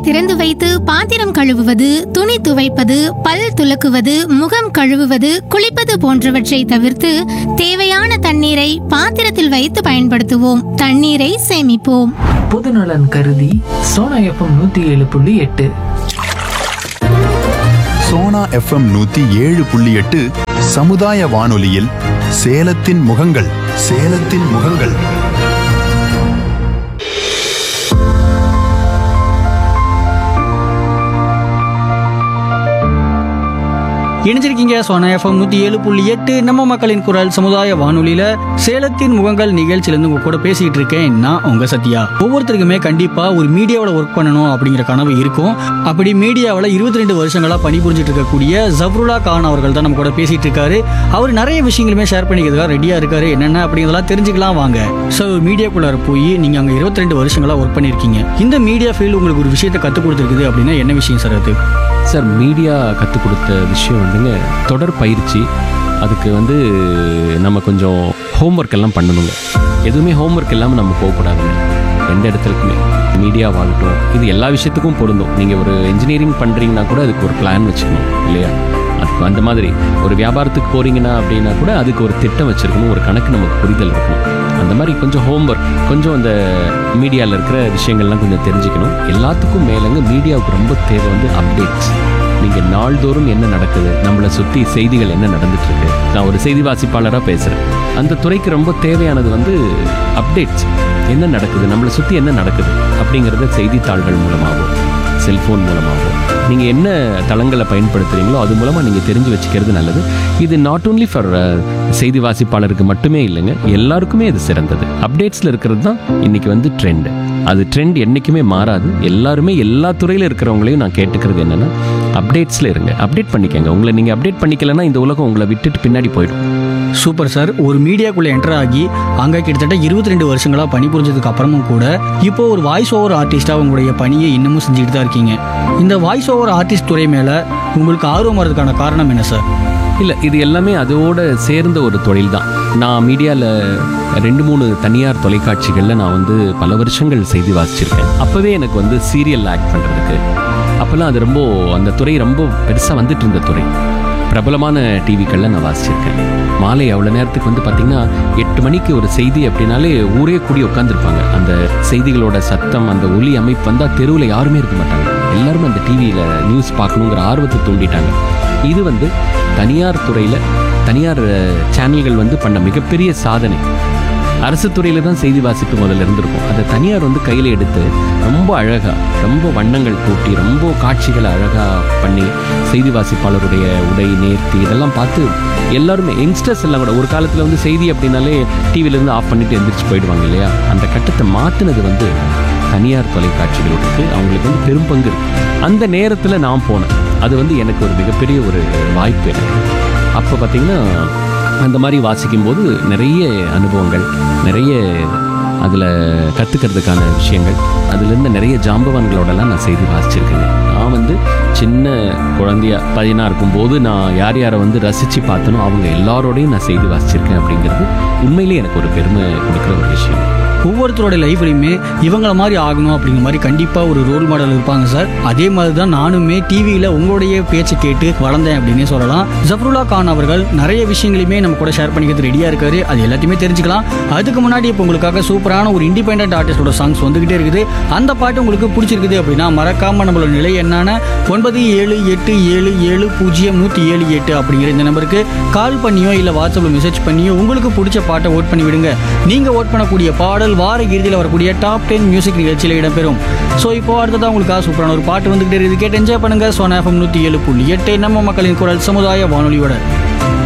திறந்து வைத்து பாத்திரம் கழுவுவது துணி துவைப்பது பல் துலக்குவது முகம் கழுவுவது குளிப்பது போன்றவற்றை தவிர்த்து தேவையான தண்ணீரை பாத்திரத்தில் வைத்து பயன்படுத்துவோம் தண்ணீரை சேமிப்போம் பொதுநலன் கருதி சோனா எஃப்எம் நூத்தி ஏழு புள்ளி எட்டு சோனா எஃப்எம் நூத்தி ஏழு புள்ளி எட்டு சமுதாய வானொலியில் சேலத்தின் முகங்கள் சேலத்தின் முகங்கள் இணைஞ்சிருக்கீங்க சோனா எஃப்எம் நூற்றி ஏழு புள்ளி எட்டு நம்ம மக்களின் குரல் சமுதாய வானொலியில் சேலத்தின் முகங்கள் நிகழ்ச்சியிலேருந்து உங்க கூட பேசிகிட்டு இருக்கேன் நான் உங்க சத்யா ஒவ்வொருத்தருக்குமே கண்டிப்பாக ஒரு மீடியாவில் ஒர்க் பண்ணணும் அப்படிங்கிற கனவு இருக்கும் அப்படி மீடியாவில் இருபத்தி ரெண்டு வருஷங்களாக பணிபுரிஞ்சிட்டு இருக்கக்கூடிய ஜப்ருல்லா கான் அவர்கள் தான் நம்ம கூட பேசிகிட்டு இருக்காரு அவர் நிறைய விஷயங்களுமே ஷேர் பண்ணிக்கிறதுக்காக ரெடியாக இருக்காரு என்னென்ன அப்படிங்கிறதெல்லாம் தெரிஞ்சுக்கலாம் வாங்க ஸோ மீடியாக்குள்ளார போய் நீங்கள் அங்கே இருபத்தி ரெண்டு வருஷங்களாக ஒர்க் பண்ணியிருக்கீங்க இந்த மீடியா ஃபீல்டு உங்களுக்கு ஒரு விஷயத்தை கற்றுக் கொடுத்துருக்குது அப்படின்னா என்ன விஷயம் சார் அது சார் மீடியா கற்றுக் கொடுத்த விஷயம் வந்துங்க தொடர் பயிற்சி அதுக்கு வந்து நம்ம கொஞ்சம் ஹோம்ஒர்க் எல்லாம் பண்ணணுங்க எதுவுமே ஹோம்ஒர்க் இல்லாமல் நம்ம போகக்கூடாதுங்க எந்த இடத்துலக்குமே மீடியாவாகட்டும் இது எல்லா விஷயத்துக்கும் பொருந்தும் நீங்கள் ஒரு இன்ஜினியரிங் பண்ணுறீங்கன்னா கூட அதுக்கு ஒரு பிளான் வச்சுக்கணும் இல்லையா அதுக்கு அந்த மாதிரி ஒரு வியாபாரத்துக்கு போகிறீங்கன்னா அப்படின்னா கூட அதுக்கு ஒரு திட்டம் வச்சுருக்கணும் ஒரு கணக்கு நமக்கு புரிதல் இருக்கணும் அந்த மாதிரி கொஞ்சம் ஹோம்ஒர்க் கொஞ்சம் அந்த மீடியாவில் இருக்கிற விஷயங்கள்லாம் கொஞ்சம் தெரிஞ்சுக்கணும் எல்லாத்துக்கும் மேலேங்க மீடியாவுக்கு ரொம்ப தேவை வந்து அப்டேட்ஸ் நீங்கள் நாள்தோறும் என்ன நடக்குது நம்மளை சுற்றி செய்திகள் என்ன நடந்துட்டு இருக்கு நான் ஒரு செய்தி வாசிப்பாளராக பேசுகிறேன் அந்த துறைக்கு ரொம்ப தேவையானது வந்து அப்டேட்ஸ் என்ன நடக்குது நம்மளை சுற்றி என்ன நடக்குது அப்படிங்கிறத செய்தித்தாள்கள் மூலமாகவும் செல்ஃபோன் மூலமாகவும் நீங்கள் என்ன தளங்களை பயன்படுத்துகிறீங்களோ அது மூலமாக நீங்கள் தெரிஞ்சு வச்சுக்கிறது நல்லது இது நாட் ஓன்லி ஃபார் செய்தி வாசிப்பாளருக்கு மட்டுமே இல்லைங்க எல்லாருக்குமே இது சிறந்தது அப்டேட்ஸில் இருக்கிறது தான் இன்னைக்கு வந்து ட்ரெண்டு அது ட்ரெண்ட் என்றைக்குமே மாறாது எல்லாருமே எல்லா துறையில் இருக்கிறவங்களையும் நான் கேட்டுக்கிறது என்னென்னா அப்டேட்ஸில் இருங்க அப்டேட் பண்ணிக்கங்க உங்களை நீங்கள் அப்டேட் பண்ணிக்கலைன்னா இந்த உலகம் உங்களை விட்டுட்டு பின்னாடி போயிடும் சூப்பர் சார் ஒரு மீடியாக்குள்ளே என்டர் ஆகி அங்கே கிட்டத்தட்ட இருபத்தி ரெண்டு வருஷங்களாக பணிபுரிஞ்சதுக்கு அப்புறமும் கூட இப்போ ஒரு வாய்ஸ் ஓவர் ஆர்டிஸ்டாக உங்களுடைய பணியை இன்னமும் செஞ்சுட்டு தான் இருக்கீங்க இந்த வாய்ஸ் ஓவர் ஆர்டிஸ்ட் துறை மேலே உங்களுக்கு ஆர்வம் வரதுக்கான காரணம் என்ன சார் இல்லை இது எல்லாமே அதோட சேர்ந்த ஒரு தொழில் தான் நான் மீடியாவில் ரெண்டு மூணு தனியார் தொலைக்காட்சிகளில் நான் வந்து பல வருஷங்கள் செய்தி வாசிச்சிருக்கேன் அப்போவே எனக்கு வந்து சீரியல் ஆக்ட் பண்ணுறதுக்கு அப்போல்லாம் அது ரொம்ப அந்த துறை ரொம்ப பெருசாக வந்துட்டு இருந்த துறை பிரபலமான டிவிக்களில் நான் வாசிச்சிருக்கேன் மாலை அவ்வளோ நேரத்துக்கு வந்து பார்த்திங்கன்னா எட்டு மணிக்கு ஒரு செய்தி அப்படின்னாலே ஊரே கூடி உட்காந்துருப்பாங்க அந்த செய்திகளோட சத்தம் அந்த ஒலி அமைப்பு வந்தால் தெருவில் யாருமே இருக்க மாட்டாங்க எல்லாருமே அந்த டிவியில் நியூஸ் பார்க்கணுங்கிற ஆர்வத்தை தூண்டிட்டாங்க இது வந்து தனியார் துறையில் தனியார் அஹ், சேனல்கள் வந்து பண்ண மிகப்பெரிய சாதனை அரசு துறையில் தான் செய்தி வாசிப்பு முதல்ல இருந்திருக்கும் அதை தனியார் வந்து கையில் எடுத்து ரொம்ப அழகாக ரொம்ப வண்ணங்கள் கூட்டி ரொம்ப காட்சிகளை அழகாக பண்ணி செய்தி வாசிப்பாளருடைய உடை நேர்த்தி இதெல்லாம் பார்த்து எல்லாருமே யங்ஸ்டர்ஸ் எல்லாம் கூட ஒரு காலத்தில் வந்து செய்தி அப்படின்னாலே டிவிலேருந்து ஆஃப் பண்ணிட்டு எந்திரிச்சு போயிடுவாங்க இல்லையா அந்த கட்டத்தை மாற்றினது வந்து தனியார் தொலைக்காட்சிகளுக்கு அவங்களுக்கு வந்து பெரும் பங்கு இருக்கு அந்த நேரத்தில் நான் போனேன் அது வந்து எனக்கு ஒரு மிகப்பெரிய ஒரு வாய்ப்பு எனக்கு அப்போ பார்த்தீங்கன்னா அந்த மாதிரி வாசிக்கும்போது நிறைய அனுபவங்கள் நிறைய அதில் கற்றுக்கிறதுக்கான விஷயங்கள் அதுலேருந்து நிறைய ஜாம்பவான்களோடலாம் நான் செய்தி வாசிச்சிருக்கேங்க நான் வந்து சின்ன குழந்தையா பையனாக இருக்கும்போது நான் யார் யாரை வந்து ரசித்து பார்த்தனோ அவங்க எல்லாரோடையும் நான் செய்தி வாசிச்சிருக்கேன் அப்படிங்கிறது உண்மையிலேயே எனக்கு ஒரு பெருமை கொடுக்குற ஒரு விஷயம் ஒவ்வொருத்தரோட லைஃப்லையுமே இவங்கள மாதிரி ஆகணும் அப்படிங்கிற மாதிரி கண்டிப்பாக ஒரு ரோல் மாடல் இருப்பாங்க சார் அதே மாதிரி தான் நானுமே டிவியில் உங்களுடைய பேச்சை கேட்டு வளர்ந்தேன் அப்படின்னே சொல்லலாம் ஜஃப்ருல்லா கான் அவர்கள் நிறைய விஷயங்களையுமே நம்ம கூட ஷேர் பண்ணிக்கிறது ரெடியாக இருக்காரு அது எல்லாத்தையுமே தெரிஞ்சுக்கலாம் அதுக்கு முன்னாடி இப்போ உங்களுக்காக சூப்பரான ஒரு இண்டிபெண்டன்ட் ஆர்டிஸ்டோட சாங்ஸ் வந்துகிட்டே இருக்குது அந்த பாட்டு உங்களுக்கு பிடிச்சிருக்குது அப்படின்னா மறக்காம நம்மளோட நிலை என்னன்னா ஒன்பது ஏழு எட்டு ஏழு ஏழு பூஜ்ஜியம் நூற்றி ஏழு எட்டு அப்படிங்கிற இந்த நம்பருக்கு கால் பண்ணியோ இல்லை வாட்ஸ்அப்பில் மெசேஜ் பண்ணியோ உங்களுக்கு பிடிச்ச பாட்டை ஓட் பண்ணி விடுங்க நீங்கள் ஓட் பண்ணக்கூடிய பாடல் வார இறுதியில் வரக்கூடிய டாப் டென் மியூசிக் நிகழ்ச்சியில் இடம்பெறும் ஸோ இப்போ அடுத்ததான் உங்களுக்காக சூப்பரான ஒரு பாட்டு வந்துகிட்டே இருக்குது கேட்டு என்ஜாய் பண்ணுங்க சோனா எஃப்எம் நூற்றி ஏழு புள்ளி எட்டு நம்ம மக்களின் குரல் சமுதாய வானொலியோட